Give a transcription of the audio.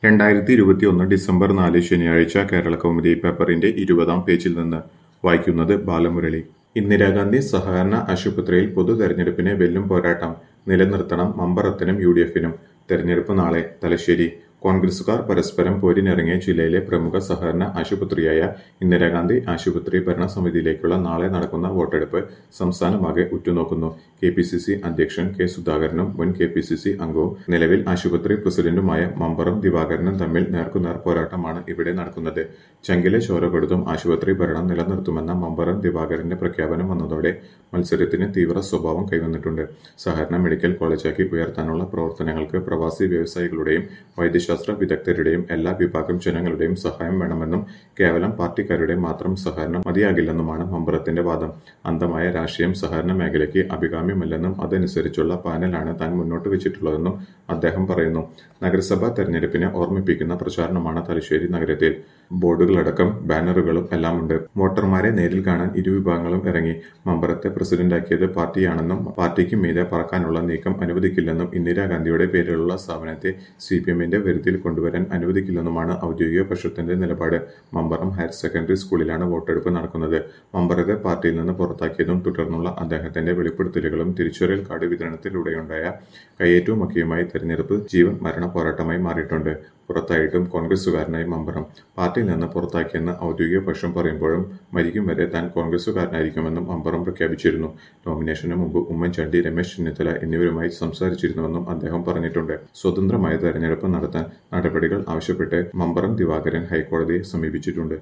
രണ്ടായിരത്തി ഇരുപത്തിയൊന്ന് ഡിസംബർ നാല് ശനിയാഴ്ച കേരളകൗമുദി പേപ്പറിന്റെ ഇരുപതാം പേജിൽ നിന്ന് വായിക്കുന്നത് ബാലമുരളി ഇന്ദിരാഗാന്ധി സഹകരണ ആശുപത്രിയിൽ പൊതു തെരഞ്ഞെടുപ്പിനെ വെല്ലും പോരാട്ടം നിലനിർത്തണം മമ്പറത്തിനും യു ഡി എഫിനും തെരഞ്ഞെടുപ്പ് നാളെ തലശ്ശേരി കോൺഗ്രസുകാർ പരസ്പരം പോരിനിറങ്ങിയ ജില്ലയിലെ പ്രമുഖ സഹകരണ ആശുപത്രിയായ ഇന്ദിരാഗാന്ധി ആശുപത്രി ഭരണസമിതിയിലേക്കുള്ള നാളെ നടക്കുന്ന വോട്ടെടുപ്പ് സംസ്ഥാനമാകെ ഉറ്റുനോക്കുന്നു കെ പി സി സി അധ്യക്ഷൻ കെ സുധാകരനും മുൻ കെ പി സി സി അംഗവും നിലവിൽ ആശുപത്രി പ്രസിഡന്റുമായ മമ്പറം ദിവാകരനും തമ്മിൽ നേർക്കുനേർ പോരാട്ടമാണ് ഇവിടെ നടക്കുന്നത് ചങ്കിലെ ചോര കൊടുത്തും ആശുപത്രി ഭരണം നിലനിർത്തുമെന്ന മമ്പറം ദിവാകരന്റെ പ്രഖ്യാപനം വന്നതോടെ മത്സരത്തിന് തീവ്ര സ്വഭാവം കൈവന്നിട്ടുണ്ട് സഹകരണ മെഡിക്കൽ കോളേജാക്കി ഉയർത്താനുള്ള പ്രവർത്തനങ്ങൾക്ക് പ്രവാസി വ്യവസായികളുടെയും വൈദ്യശാസ്ത്ര വിദഗ്ധരുടെയും എല്ലാ വിഭാഗം ജനങ്ങളുടെയും സഹായം വേണമെന്നും കേവലം പാർട്ടിക്കാരുടെ മാത്രം സഹകരണം മതിയാകില്ലെന്നുമാണ് മമ്പറത്തിന്റെ വാദം അന്ധമായ രാഷ്ട്രീയം സഹകരണ മേഖലയ്ക്ക് അഭികാമ്യമല്ലെന്നും അതനുസരിച്ചുള്ള പാനലാണ് താൻ മുന്നോട്ട് വെച്ചിട്ടുള്ളതെന്നും അദ്ദേഹം പറയുന്നു നഗരസഭാ തെരഞ്ഞെടുപ്പിനെ ഓർമ്മിപ്പിക്കുന്ന പ്രചാരണമാണ് തലശ്ശേരി നഗരത്തിൽ ബോർഡുകളടക്കം ബാനറുകളും എല്ലാമുണ്ട് വോട്ടർമാരെ നേരിൽ കാണാൻ ഇരുവിഭാഗങ്ങളും ഇറങ്ങി മമ്പറത്തെ പ്രസിഡന്റാക്കിയത് പാർട്ടിയാണെന്നും പാർട്ടിക്ക് മീതെ പറക്കാനുള്ള നീക്കം അനുവദിക്കില്ലെന്നും ഇന്ദിരാഗാന്ധിയുടെ പേരിലുള്ള സ്ഥാപനത്തെ സി പി എമ്മിന്റെ വരുതിയിൽ കൊണ്ടുവരാൻ അനുവദിക്കില്ലെന്നുമാണ് ഔദ്യോഗിക പക്ഷത്തിന്റെ നിലപാട് മമ്പറം ഹയർ സെക്കൻഡറി സ്കൂളിലാണ് വോട്ടെടുപ്പ് നടക്കുന്നത് മമ്പറത്തെ പാർട്ടിയിൽ നിന്ന് പുറത്താക്കിയതും തുടർന്നുള്ള അദ്ദേഹത്തിന്റെ വെളിപ്പെടുത്തലുകളും തിരിച്ചറിയൽ കാർഡ് വിതരണത്തിലൂടെയുണ്ടായ കയ്യേറ്റവുമൊക്കെയുമായി തെരഞ്ഞെടുപ്പ് ജീവൻ മരണ പോരാട്ടമായി മാറിയിട്ടുണ്ട് പുറത്തായിട്ടും കോൺഗ്രസുകാരനായി മമ്പറം പാർട്ടിയിൽ നിന്ന് പുറത്താക്കിയെന്ന് ഔദ്യോഗിക പക്ഷം പറയുമ്പോഴും മരിക്കും വരെ താൻ കോൺഗ്രസുകാരനായിരിക്കുമെന്നും മമ്പറം പ്രഖ്യാപിച്ചിരുന്നു നോമിനേഷന് മുമ്പ് ഉമ്മൻചാണ്ടി രമേശ് ചെന്നിത്തല എന്നിവരുമായി സംസാരിച്ചിരുന്നുവെന്നും അദ്ദേഹം പറഞ്ഞിട്ടുണ്ട് സ്വതന്ത്രമായ തെരഞ്ഞെടുപ്പ് നടത്താൻ നടപടികൾ ആവശ്യപ്പെട്ട് മമ്പറം ദിവാകരൻ ഹൈക്കോടതിയെ സമീപിച്ചിട്ടുണ്ട്